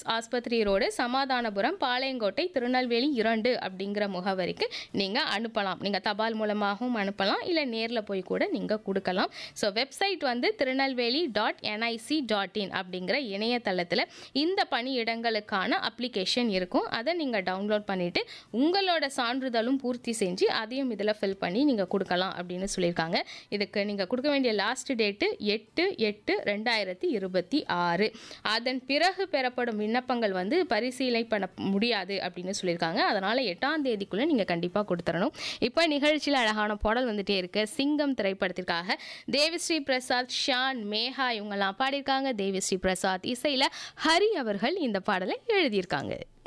Sims ஆஸ்பத்திரி road Samathanapuram Palayamkottai Tirunelveli இரண்டு அப்படிங்கிற முகவரிக்கு நீங்கள் அனுப்பலாம் நீங்கள் தபால் மூலமாகவும் அனுப்பலாம் இல்லை நேரில் போய் கூட நீங்கள் கொடுக்கலாம் ஸோ வெப்சைட் வந்து Tirunelveli dot NIC dot in அப்படிங்கிற இணையதளத்தில் இந்த பணியிடங்களுக்கான அப்ளிகேஷன் இருக்கும் அதை நீங்கள் டவுன்லோட் பண்ணிவிட்டு உங்களோட சான்றிதழும் பூர்த்தி செஞ்சு அதையும் இதில் ஃபில் பண்ணி நீங்கள் கொடுக்கலாம் அப்படின்னு சொல்லியிருக்காங்க இதுக்கு நீங்கள் கொடுக்க வேண்டிய லாஸ்ட் டேட்டு எட்டு எட்டு ரெண்டாயிரத்தி இருபத்தி ஆறு அதன் பிறகு பெறப்படும் விண்ணப்பங்கள் வந்து பரிசீலனை பண்ண முடியாது அப்படின்னு சொல்லியிருக்காங்க அதனால் எட்டாம் தேதிக்குள்ளே நீங்கள் கண்டிப்பாக கொடுத்துடணும் இப்போ நிகழ்ச்சியில் அழகான பாடல் வந்துட்டே இருக்கு சிங்கம் திரைப்படத்திற்காக தேவிஸ்ரீ பிரசாத் ஷான் மேகா இவங்கெல்லாம் பாடியிருக்காங்க தேவிஸ்ரீ பிரசாத் இசையில் ஹரி அவர்கள் இந்த பாடலை எழுதியிருக்காங்க